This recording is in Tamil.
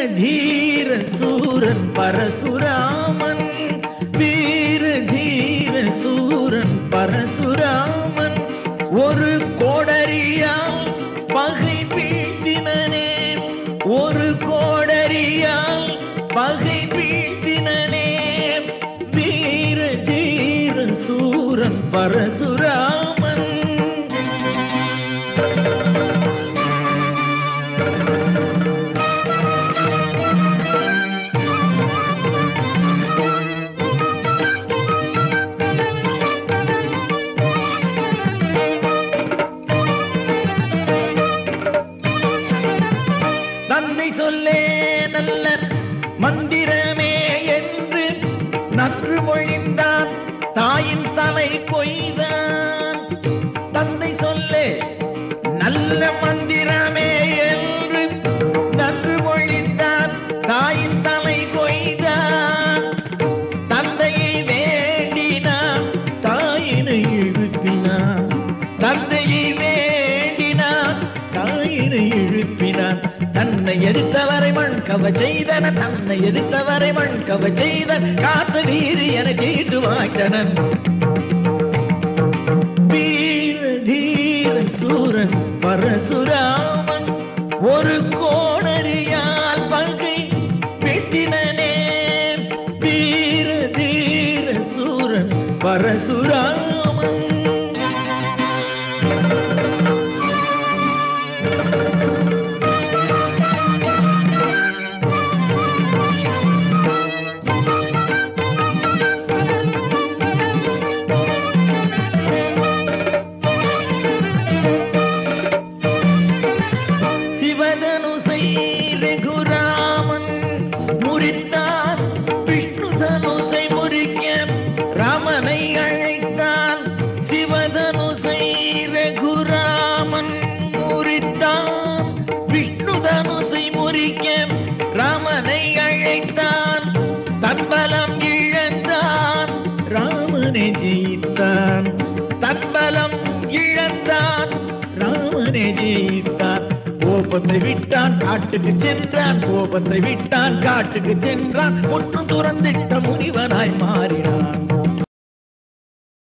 தீர சூரன் பரசுராமன் வீர தீர சூரன் பரசுராமன் ஒரு கோடரியா பகை வீழ்த்தினனே ஒரு கோடரியா பகை வீழ்த்தினனே வீர தீர சூரன் பரசுராமன் தந்தை சொல்லே நல்ல மந்திரமே என்று நன்று மொழிந்தான் தாயின் தலை கொய்தான் தந்தை சொல்லே நல்ல மந்திரமே என்று நன்று மொழிந்தான் தாயின் தலை கொய்தான் தந்தையை வேண்டினான் தாயினை எழுப்பினான் தந்தையை வேண்டினான் தாயினை எழுப்பினான் தன்னை எதிர்த்தவரை மண் கவ செய்தன தன்னை எதிர்த்தவரை மண் கவ செய்தன் காத்த வீரி என செய்து வாய்த்தனன் வீர தீர சூரன் பரசுராமன் ஒரு கோணரியால் பங்கை வெட்டினனே வீர தீர சூரன் பரசுராமன் சிவதனுசை ரகுராமன் முறித்தான் விஷ்ணு தனுசை முறிக்க ராமனை அழைத்தான் சிவதனுசை ரகுராமன் முறித்தான் விஷ்ணு தனுசை முறிக்க ராமனை அழைத்தான் தன்பலம் இழந்தான் ராமனை ஜெயித்தான் தன்பலம் இழந்தான் ராமனை ஜெயித்தான் கோபத்தை விட்டான் காட்டுக்கு சென்றான் கோபத்தை விட்டான் காட்டுக்கு சென்றான் முற்றும் துறந்திட்ட முனிவனாய் மாறினான்